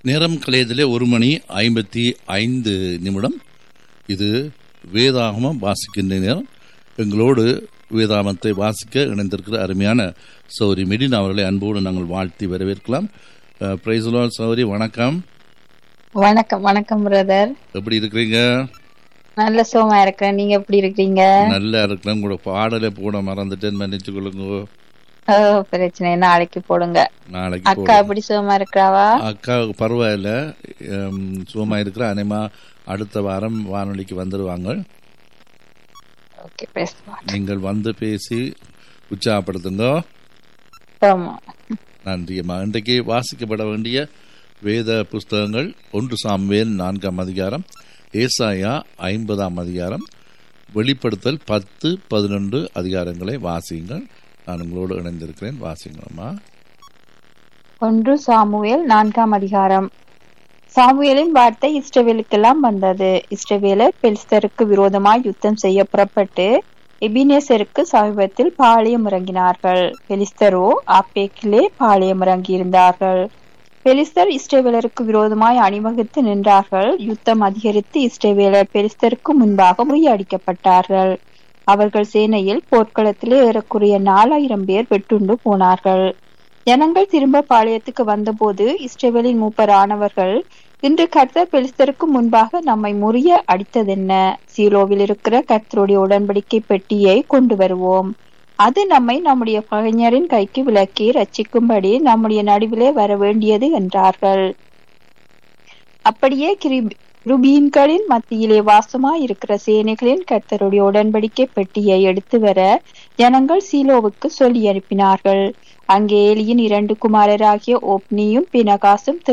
நேரம் கலையத்திலே ஒரு மணி ஐம்பத்தி ஐந்து நிமிடம் இது வேதாகமம் வாசிக்கின்ற நேரம் எங்களோடு வேதாகமத்தை வாசிக்க இணைந்திருக்கிற அருமையான சௌரி மெடின் அவர்களை அன்போடு நாங்கள் வாழ்த்தி வரவேற்கலாம் பிரைஸ்லோ சௌரி வணக்கம் வணக்கம் வணக்கம் பிரதர் எப்படி இருக்கிறீங்க நல்ல சுகமா இருக்கிறேன் நீங்க எப்படி இருக்கிறீங்க நல்லா இருக்கிறேன் உங்களோட பாடலை போட மறந்துட்டேன்னு மன்னிச்சு கொள்ளுங்க ஓ, பிரச்சனை இல்லை, நாளைக்கு போடுங்க நாளைக்கு அக்கா போடுறேன். எப்படி சுகமா இருக்கிறாவா அக்கா பரவாயில்ல எம், சுகமா இருக்கிற அனைமா அடுத்த வாரம் வானொலிக்கு வந்துடுவாங்க ஓகே பேசலாம் நீங்கள் வந்து பேசி உற்சாகப்படுத்துங்க ஆமா நன்றியம்மா இன்றைக்கு வாசிக்கப்பட வேண்டிய வேத புஸ்தகங்கள் ஒன்று சாம்வேல் நான்காம் அதிகாரம் ஏசாயா ஐம்பதாம் அதிகாரம் வெளிப்படுத்தல் பத்து பதினொன்று அதிகாரங்களை வாசியுங்கள் நான் உங்களோடு இணைந்திருக்கிறேன் வாசிங்கம்மா ஒன்று சாமுவேல் நான்காம் அதிகாரம் சாமுவேலின் வார்த்தை இஸ்ரவேலுக்கெல்லாம் வந்தது இஸ்ரவேலர் பெலிஸ்தருக்கு விரோதமாய் யுத்தம் செய்ய புறப்பட்டு எபினேசருக்கு சமீபத்தில் பாளையம் இறங்கினார்கள் பெலிஸ்தரோ ஆப்பேக்கிலே பாளையம் இறங்கியிருந்தார்கள் பெலிஸ்தர் இஸ்ரேவேலருக்கு விரோதமாய் அணிவகுத்து நின்றார்கள் யுத்தம் அதிகரித்து இஸ்ரேவேலர் பெலிஸ்தருக்கு முன்பாக முறியடிக்கப்பட்டார்கள் அவர்கள் சேனையில் போர்க்களத்திலே ஏறக்குறைய நாலாயிரம் பேர் வெட்டுண்டு போனார்கள் ஜனங்கள் திரும்ப பாளையத்துக்கு வந்தபோது இஸ்ரேவேலின் மூப்பரானவர்கள் இன்று கர்த்தர் பெலிஸ்தருக்கு முன்பாக நம்மை முறிய அடித்ததென்ன சீலோவில் இருக்கிற கர்த்தருடைய உடன்படிக்கை பெட்டியை கொண்டு வருவோம் அது நம்மை நம்முடைய பகைஞரின் கைக்கு விலக்கி ரட்சிக்கும்படி நம்முடைய நடுவிலே வர வேண்டியது என்றார்கள் அப்படியே கிரிப்- கிருபீன்களின் மத்தியிலே வாசமாய் இருக்கிற சேனைகளின் கர்த்தருடைய உடன்படிக்கை பெட்டியை எடுத்து வர ஜனங்கள் சீலோவுக்கு சொல்லி அனுப்பினார்கள் அங்கே ஏலியின் இரண்டு குமாரராகிய ஓப்னியும் பினகாசும்